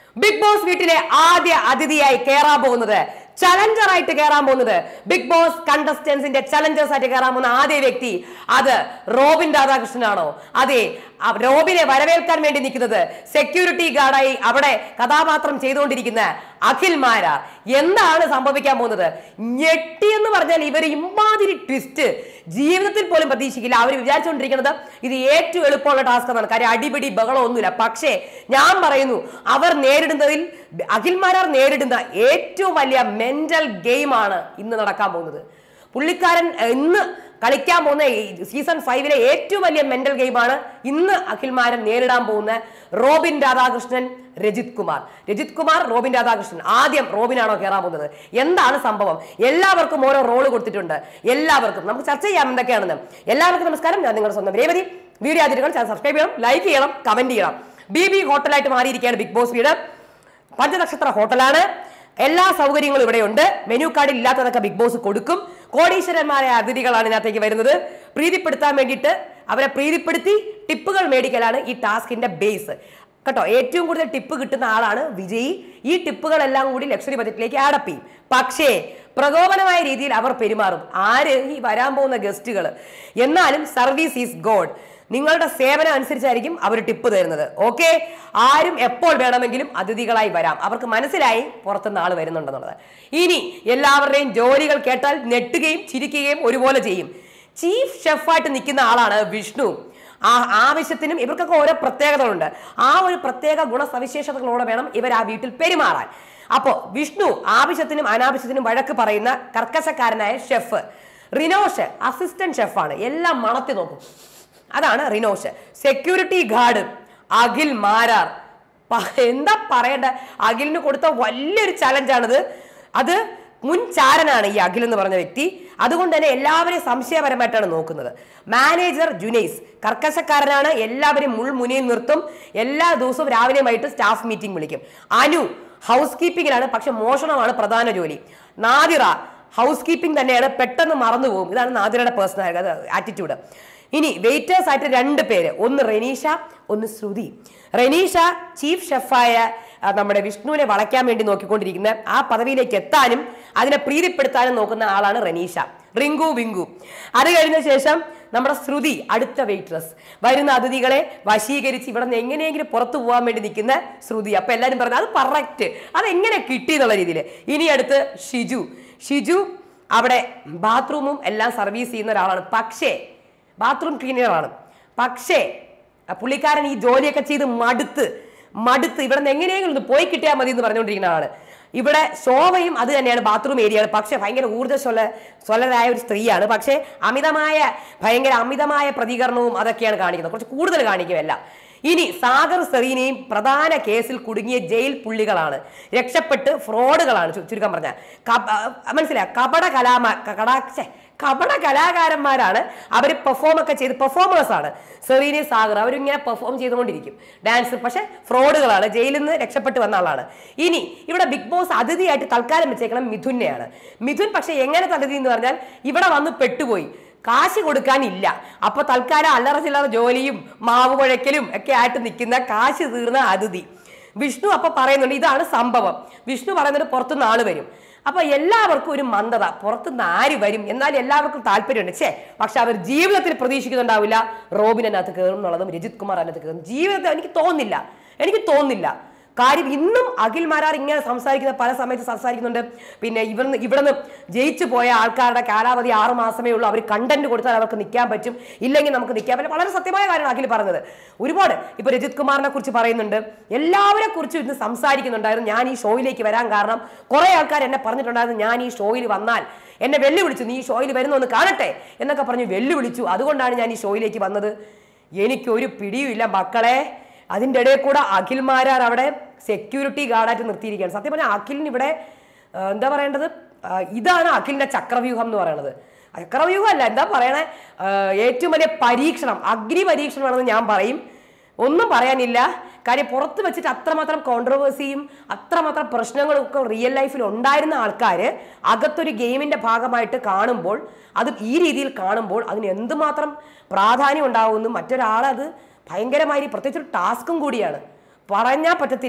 big boss വീട്ടിലെ ആദ്യ അതിഥിയായി കയറാൻ പോകുന്നത് ചലഞ്ചർ ആയിട്ട് കയറാൻ പോകുന്നത് ബിഗ് ബോസ് കണ്ടസ്റ്റൻസിന്റെ ചലഞ്ചേഴ്സ് ആയിട്ട് കയറാൻ പോകുന്ന ആദ്യ വ്യക്തി അത് റോബിൻ രാധാകൃഷ്ണനാണോ അതെ ആ റോബിനെ വരവേൽക്കാൻ വേണ്ടി നിൽക്കുന്നത് സെക്യൂരിറ്റി ഗാർഡായി അവിടെ കഥാപാത്രം ചെയ്തുകൊണ്ടിരിക്കുന്ന അഖിൽ മാരാർ എന്താണ് സംഭവിക്കാൻ പോകുന്നത് ഞെട്ടി എന്ന് പറഞ്ഞാൽ ഇവർ ഇമാതിരി ട്വിസ്റ്റ് ജീവിതത്തിൽ പോലും പ്രതീക്ഷിക്കില്ല അവർ വിചാരിച്ചുകൊണ്ടിരിക്കുന്നത് ഇത് ഏറ്റവും എളുപ്പമുള്ള ടാസ്ക് എന്നാണ് കാര്യം അടിപിടി ബഹളം ഒന്നുമില്ല പക്ഷേ ഞാൻ പറയുന്നു അവർ നേരിടുന്നതിൽ അഖിൽ മാരാർ നേരിടുന്ന ഏറ്റവും വലിയ മെന്റൽ ഗെയിമാണ് ഇന്ന് നടക്കാൻ പോകുന്നത് പുള്ളിക്കാരൻ ഏഹ്, ഇന്ന് കളിക്കാൻ പോകുന്ന ഈ സീസൺ ഫൈവിലെ ഏറ്റവും വലിയ മെന്റൽ ഗെയിമാണ് ഇന്ന് അഖിൽമാരൻ നേരിടാൻ പോകുന്ന റോബിൻ രാധാകൃഷ്ണൻ രജിത് കുമാർ രജിത് കുമാർ റോബിൻ രാധാകൃഷ്ണൻ ആദ്യം റോബിനാണോ കയറാൻ പോകുന്നത് എന്താണ് സംഭവം എല്ലാവർക്കും ഓരോ റോള് കൊടുത്തിട്ടുണ്ട് എല്ലാവർക്കും നമുക്ക് ചർച്ച ചെയ്യാം എന്തൊക്കെയാണെന്ന് എല്ലാവർക്കും നമസ്കാരം ഞാൻ നിങ്ങളുടെ സ്വന്തം രേവതി വീഡിയോ ആദ്യം ചാനൽ സബ്സ്ക്രൈബ് ചെയ്യണം ലൈക്ക് ചെയ്യണം കമന്റ് ചെയ്യണം ബി ബി ഹോട്ടലായിട്ട് മാറിയിരിക്കുകയാണ് ബിഗ് ബോസ് വീട് പഞ്ചനക്ഷത്ര ഹോട്ടലാണ് എല്ലാ സൗകര്യങ്ങളും ഇവിടെയുണ്ട് മെനു കാർഡിൽ ഇല്ലാത്തതൊക്കെ ബിഗ് ബോസ് കൊടുക്കും കോടീശ്വരന്മാരായ അതിഥികളാണ് ഇതിനകത്തേക്ക് വരുന്നത് പ്രീതിപ്പെടുത്താൻ വേണ്ടിയിട്ട് അവരെ പ്രീതിപ്പെടുത്തി ടിപ്പുകൾ മേടിക്കലാണ് ഈ ടാസ്കിന്റെ ബേസ് കേട്ടോ ഏറ്റവും കൂടുതൽ ടിപ്പ് കിട്ടുന്ന ആളാണ് വിജയി ഈ ടിപ്പുകളെല്ലാം കൂടി ലക്ഷറി ബജറ്റിലേക്ക് ആഡപ്പ് ചെയ്യും പക്ഷേ പ്രകോപനമായ രീതിയിൽ അവർ പെരുമാറും ആര് ഈ വരാൻ പോകുന്ന ഗസ്റ്റുകൾ എന്നാലും സർവീസ് ഈസ് ഗോഡ് നിങ്ങളുടെ സേവനം അനുസരിച്ചായിരിക്കും അവർ ടിപ്പ് തരുന്നത് ഓക്കെ ആരും എപ്പോൾ വേണമെങ്കിലും അതിഥികളായി വരാം അവർക്ക് മനസ്സിലായി പുറത്തുനിന്ന് ആൾ വരുന്നുണ്ടെന്നുള്ളത് ഇനി എല്ലാവരുടെയും ജോലികൾ കേട്ടാൽ ഞെട്ടുകയും ചിരിക്കുകയും ഒരുപോലെ ചെയ്യും ചീഫ് ഷെഫായിട്ട് നിൽക്കുന്ന ആളാണ് വിഷ്ണു ആ ആവശ്യത്തിനും ഇവർക്കൊക്കെ ഓരോ പ്രത്യേകതകളുണ്ട് ആ ഒരു പ്രത്യേക ഗുണസവിശേഷതകളോടെ വേണം ഇവർ ആ വീട്ടിൽ പെരുമാറാൻ അപ്പോൾ വിഷ്ണു ആവശ്യത്തിനും അനാവശ്യത്തിനും വഴക്ക് പറയുന്ന കർക്കശക്കാരനായ ഷെഫ് റിനോഷ് അസിസ്റ്റന്റ് ഷെഫാണ് എല്ലാം മണത്തി നോക്കും അതാണ് റിനോഷ് സെക്യൂരിറ്റി ഗാർഡ് അഖിൽ മാരാർ പ- എന്താ പറയണ്ട അഖിലിന് കൊടുത്ത വലിയൊരു ചലഞ്ചാണിത് അത് മുൻ ചാരനാണ് ഈ അഖിൽ എന്ന് പറഞ്ഞ വ്യക്തി അതുകൊണ്ട് തന്നെ എല്ലാവരെയും സംശയപരമായിട്ടാണ് നോക്കുന്നത് മാനേജർ ജുനൈസ് കർക്കശക്കാരനാണ് എല്ലാവരെയും മുൾമുനയിൽ നിർത്തും എല്ലാ ദിവസവും രാവിലെയും വൈകിട്ട് സ്റ്റാഫ് മീറ്റിംഗ് വിളിക്കും അനു ഹൗസ് കീപ്പിംഗിലാണ് പക്ഷെ മോഷണമാണ് പ്രധാന ജോലി നാദിറ ഹൗസ് കീപ്പിംഗ് തന്നെയാണ് പെട്ടെന്ന് മറന്നുപോകും ഇതാണ് നാദിറയുടെ പേഴ്സണൽ ആറ്റിറ്റ്യൂഡ് ഇനി വെയിറ്റേഴ്സ് ആയിട്ട് രണ്ട് പേര് ഒന്ന് റെനീഷ ഒന്ന് ശ്രുതി റെനീഷ ചീഫ് ഷെഫായ ആ, നമ്മുടെ വിഷ്ണുവിനെ വളയ്ക്കാൻ വേണ്ടി നോക്കിക്കൊണ്ടിരിക്കുന്ന ആ പദവിയിലേക്ക് എത്താനും അതിനെ പ്രീതിപ്പെടുത്താനും നോക്കുന്ന ആളാണ് റെനീഷ റിങ്കു വിങ്കു അത് കഴിഞ്ഞ ശേഷം നമ്മുടെ ശ്രുതി അടുത്ത വെയിറ്റ്രസ് വരുന്ന അതിഥികളെ വശീകരിച്ച് ഇവിടെ നിന്ന് എങ്ങനെയെങ്കിലും പുറത്തു പോകാൻ വേണ്ടി നിൽക്കുന്ന ശ്രുതി അപ്പൊ എല്ലാവരും പറഞ്ഞു അത് കറക്റ്റ് അതെങ്ങനെ കിട്ടി എന്നുള്ള രീതിയിൽ ഇനി അടുത്ത് ഷിജു ഷിജു അവിടെ ബാത്റൂമും എല്ലാം സർവീസ് ചെയ്യുന്ന ഒരാളാണ് പക്ഷേ ബാത്റൂം ക്ലീനറാണ് പക്ഷേ ആ പുള്ളിക്കാരൻ ഈ ജോലിയൊക്കെ ചെയ്ത് മടുത്ത് മടുത്ത് ഇവിടെ നിന്ന് എങ്ങനെയെങ്കിലും ഒന്ന് പോയി കിട്ടിയാൽ മതി എന്ന് പറഞ്ഞുകൊണ്ടിരിക്കുന്ന ആളാണ് ഇവിടെ ശോഭയും അത് തന്നെയാണ് ബാത്റൂം ഏരിയയാണ് പക്ഷെ ഭയങ്കര ഊർജ്ജസ്വല സ്വലരായ ഒരു സ്ത്രീയാണ് പക്ഷേ അമിതമായ ഭയങ്കര അമിതമായ പ്രതികരണവും അതൊക്കെയാണ് കാണിക്കുന്നത് കുറച്ച് കൂടുതൽ കാണിക്കുമല്ല ഇനി സാഗർ സെറീനയും പ്രധാന കേസിൽ കുടുങ്ങിയ ജയിൽ പുള്ളികളാണ് രക്ഷപ്പെട്ട് ഫ്രോഡുകളാണ് ചു- ചുരുക്കം പറഞ്ഞ മനസ്സിലായ കപട കലാമ കടാക്ഷേ കപട കലാകാരന്മാരാണ് അവർ പെർഫോം ഒക്കെ ചെയ്ത് പെർഫോമേഴ്സ് ആണ് സെറീനി സാഗർ അവരിങ്ങനെ പെർഫോം ചെയ്തുകൊണ്ടിരിക്കും ഡാൻസ് പക്ഷെ ഫ്രോഡുകളാണ് ജയിലിൽ നിന്ന് രക്ഷപ്പെട്ട് വന്ന ആളാണ് ഇനി ഇവിടെ ബിഗ് ബോസ് അതിഥിയായിട്ട് തൽക്കാലം വെച്ചേക്കണം മിഥുനെയാണ് മിഥുൻ പക്ഷെ എങ്ങനത്തെ അതിഥി എന്ന് പറഞ്ഞാൽ ഇവിടെ വന്ന് പെട്ടുപോയി കാശ് കൊടുക്കാനില്ല അപ്പൊ തൽക്കാലം അല്ലറ ചില്ലറ ജോലിയും മാവ് കുഴയ്ക്കലും ഒക്കെ ആയിട്ട് നിൽക്കുന്ന കാശ് തീർന്ന അതിഥി വിഷ്ണു അപ്പൊ പറയുന്നുണ്ട് ഇതാണ് സംഭവം വിഷ്ണു പറയുന്നത് പുറത്തുനിന്ന് ആള് വരും അപ്പൊ എല്ലാവർക്കും ഒരു മന്ദത പുറത്തുനിന്ന് ആര് വരും എന്നാൽ എല്ലാവർക്കും താല്പര്യമുണ്ട് ഛേ പക്ഷെ അവർ ജീവിതത്തിൽ പ്രതീക്ഷിക്കുന്നുണ്ടാവില്ല റോബിൻ അതിനകത്ത് കയറും എന്നുള്ളതും രജിത് കുമാർ അതിനകത്ത് കയറും ജീവിതത്തിൽ എനിക്ക് തോന്നുന്നില്ല എനിക്ക് തോന്നുന്നില്ല കാര്യം ഇന്നും അഖിൽ മാരാർ ഇങ്ങനെ സംസാരിക്കുന്ന പല സമയത്ത് സംസാരിക്കുന്നുണ്ട് പിന്നെ ഇവിടുന്ന് ഇവിടുന്ന് ജയിച്ചു പോയ ആൾക്കാരുടെ കാലാവധി ആറ് മാസമേ ഉള്ളൂ അവർ കണ്ടന്റ് കൊടുത്താൽ അവർക്ക് നിൽക്കാൻ പറ്റും ഇല്ലെങ്കിൽ നമുക്ക് നിൽക്കാൻ പറ്റില്ല വളരെ സത്യമായ കാര്യമാണ് അഖിൽ പറഞ്ഞത് ഒരുപാട് ഇപ്പൊ രജിത് കുമാറിനെ കുറിച്ച് പറയുന്നുണ്ട് എല്ലാവരെ കുറിച്ച് ഇന്ന് സംസാരിക്കുന്നുണ്ടായിരുന്നു ഞാൻ ഈ ഷോയിലേക്ക് വരാൻ കാരണം കുറെ ആൾക്കാർ എന്നെ പറഞ്ഞിട്ടുണ്ടായിരുന്നു ഞാൻ ഈ ഷോയിൽ വന്നാൽ എന്നെ വെല്ലുവിളിച്ചു നീ ഈ ഷോയിൽ വരുന്ന ഒന്ന് കാണട്ടെ എന്നൊക്കെ പറഞ്ഞ് വെല്ലുവിളിച്ചു അതുകൊണ്ടാണ് ഞാൻ ഈ ഷോയിലേക്ക് വന്നത് എനിക്കൊരു പിടിയുമില്ല മക്കളെ അതിൻ്റെ ഇടയിൽ കൂടെ അഖിൽമാരാർ അവിടെ സെക്യൂരിറ്റി ഗാർഡായിട്ട് നിർത്തിയിരിക്കുകയാണ് സത്യം പറഞ്ഞാൽ അഖിലിന് ഇവിടെ ആ, എന്താ പറയേണ്ടത് ആ, ഇതാണ് അഖിലിന്റെ ചക്രവ്യൂഹം എന്ന് പറയുന്നത് ചക്രവ്യൂഹം അല്ല എന്താ പറയണേ ആ, ഏറ്റവും വലിയ പരീക്ഷണം അഗ്നി പരീക്ഷണമാണെന്ന് ഞാൻ പറയും ഒന്നും പറയാനില്ല കാര്യം പുറത്ത് വെച്ചിട്ട് അത്രമാത്രം കോൺട്രവേഴ്സിയും അത്രമാത്രം പ്രശ്നങ്ങളും ഒക്കെ റിയൽ ലൈഫിൽ ഉണ്ടായിരുന്ന ആൾക്കാർ അകത്തൊരു ഗെയിമിന്റെ ഭാഗമായിട്ട് കാണുമ്പോൾ അത് ഈ രീതിയിൽ കാണുമ്പോൾ അതിന് എന്തുമാത്രം പ്രാധാന്യം ഉണ്ടാവുമെന്നും മറ്റൊരാളത് ഭയങ്കരമായി പ്രത്യേകിച്ച് ഒരു ടാസ്കും കൂടിയാണ് പറഞ്ഞാൽ പറ്റത്തില്ല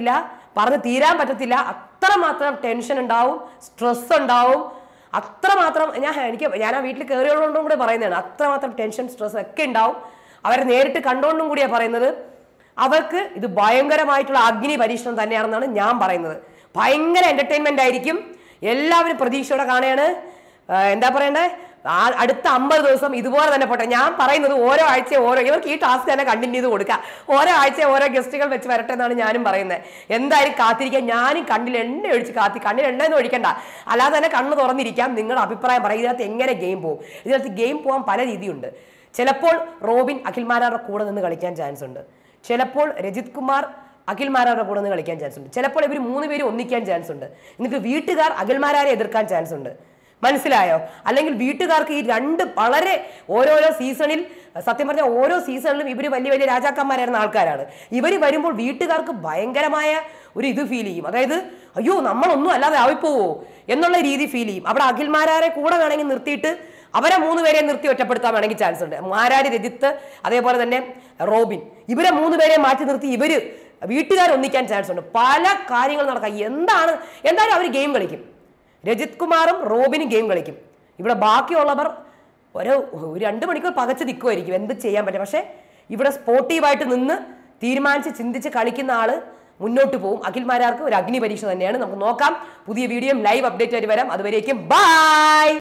പറഞ്ഞ് തീരാൻ പറ്റത്തില്ല അത്രമാത്രം ടെൻഷൻ ഉണ്ടാവും സ്ട്രെസ് ഉണ്ടാവും അത്രമാത്രം ഞാൻ എനിക്ക് ഞാൻ ആ വീട്ടിൽ കയറിയുള്ളതുകൊണ്ടും കൂടെ പറയുന്നതാണ് അത്രമാത്രം ടെൻഷൻ സ്ട്രെസ് ഒക്കെ ഉണ്ടാവും അവരെ നേരിട്ട് കണ്ടുകൊണ്ടും കൂടിയാണ് പറയുന്നത് അവർക്ക് ഇത് ഭയങ്കരമായിട്ടുള്ള അഗ്നി പരീക്ഷണം തന്നെയാണെന്നാണ് ഞാൻ പറയുന്നത് ഭയങ്കര എന്റർടൈൻമെന്റ് ആയിരിക്കും എല്ലാവരും പ്രതീക്ഷയോടെ കാണുകയാണ് ആ, എന്താ പറയണ്ടേ ആ അടുത്ത അമ്പത് ദിവസം ഇതുപോലെ തന്നെ പോട്ടെ ഞാൻ പറയുന്നത് ഓരോ ആഴ്ച ഓരോ ഇവർക്ക് ഈ ടാസ്ക് തന്നെ കണ്ടിന്യൂ ചെയ്ത് കൊടുക്കുക ഓരോ ആഴ്ച ഓരോ ഗസ്റ്റുകൾ വെച്ച് വരട്ടെ എന്നാണ് ഞാനും പറയുന്നത് എന്തായാലും കാത്തിരിക്കാൻ ഞാനും കണ്ണിൽ എണ്ണ ഒഴിച്ച് കാത്തി കണ്ണിൽ എണ്ണയൊന്നും ഒഴിക്കണ്ട അല്ലാതെ തന്നെ കണ്ണ് തുറന്നിരിക്കാം നിങ്ങളുടെ അഭിപ്രായം പറയും ഇതിനകത്ത് എങ്ങനെ ഗെയിം പോകും ഇതിനകത്ത് ഗെയിം പോകാൻ പല രീതിയുണ്ട് ചിലപ്പോൾ റോബിൻ അഖിൽമാരാരുടെ കൂടെ നിന്ന് കളിക്കാൻ ചാൻസ് ഉണ്ട് ചിലപ്പോൾ രജിത് കുമാർ അഖിൽമാരാരുടെ കൂടെ നിന്ന് കളിക്കാൻ ചാൻസ് ഉണ്ട് ചിലപ്പോൾ ഇവർ മൂന്ന് പേരും ഒന്നിക്കാൻ ചാൻസ് ഉണ്ട് എന്നിട്ട് വീട്ടുകാർ അഖിൽമാരാരെ എതിർക്കാൻ ചാൻസ് ഉണ്ട് മനസ്സിലായോ അല്ലെങ്കിൽ വീട്ടുകാർക്ക് ഈ രണ്ട് വളരെ ഓരോരോ സീസണിൽ സത്യം പറഞ്ഞാൽ ഓരോ സീസണിലും ഇവർ വലിയ വലിയ രാജാക്കന്മാരായിരുന്ന ആൾക്കാരാണ് ഇവർ വരുമ്പോൾ വീട്ടുകാർക്ക് ഭയങ്കരമായ ഒരു ഇത് ഫീൽ ചെയ്യും അതായത് അയ്യോ നമ്മളൊന്നും അല്ലാതെ ആവിപ്പോവോ എന്നുള്ള രീതി ഫീൽ ചെയ്യും അവിടെ അഖിൽമാരാരെ കൂടെ വേണമെങ്കിൽ നിർത്തിയിട്ട് അവരെ മൂന്ന് പേരെ നിർത്തി ഒറ്റപ്പെടുത്താൻ വേണമെങ്കിൽ ചാൻസ് ഉണ്ട് മാരാരി രജിത്ത് അതേപോലെ തന്നെ റോബിൻ ഇവരെ മൂന്ന് പേരെ മാറ്റി നിർത്തി ഇവര് വീട്ടുകാർ ഒന്നിക്കാൻ ചാൻസ് ഉണ്ട് പല കാര്യങ്ങൾ നടക്കാം എന്താണ് എന്തായാലും അവർ ഗെയിം കളിക്കും രജിത് കുമാറും റോബിനും ഗെയിം കളിക്കും ഇവിടെ ബാക്കിയുള്ളവർ ഒരു ഒരു രണ്ട് മണിക്കൂർ പകച്ച് നിൽക്കുമായിരിക്കും എന്ത് ചെയ്യാൻ പറ്റും പക്ഷേ ഇവിടെ സ്പോർട്ടീവായിട്ട് നിന്ന് തീരുമാനിച്ച് ചിന്തിച്ച് കളിക്കുന്ന ആള് മുന്നോട്ട് പോകും അഖിൽമാരാർക്ക് ഒരു അഗ്നി പരീക്ഷ തന്നെയാണ് നമുക്ക് നോക്കാം പുതിയ വീഡിയോ ലൈവ് അപ്ഡേറ്റ് ആയിട്ട് വരാം അതുവരേക്കും ബൈ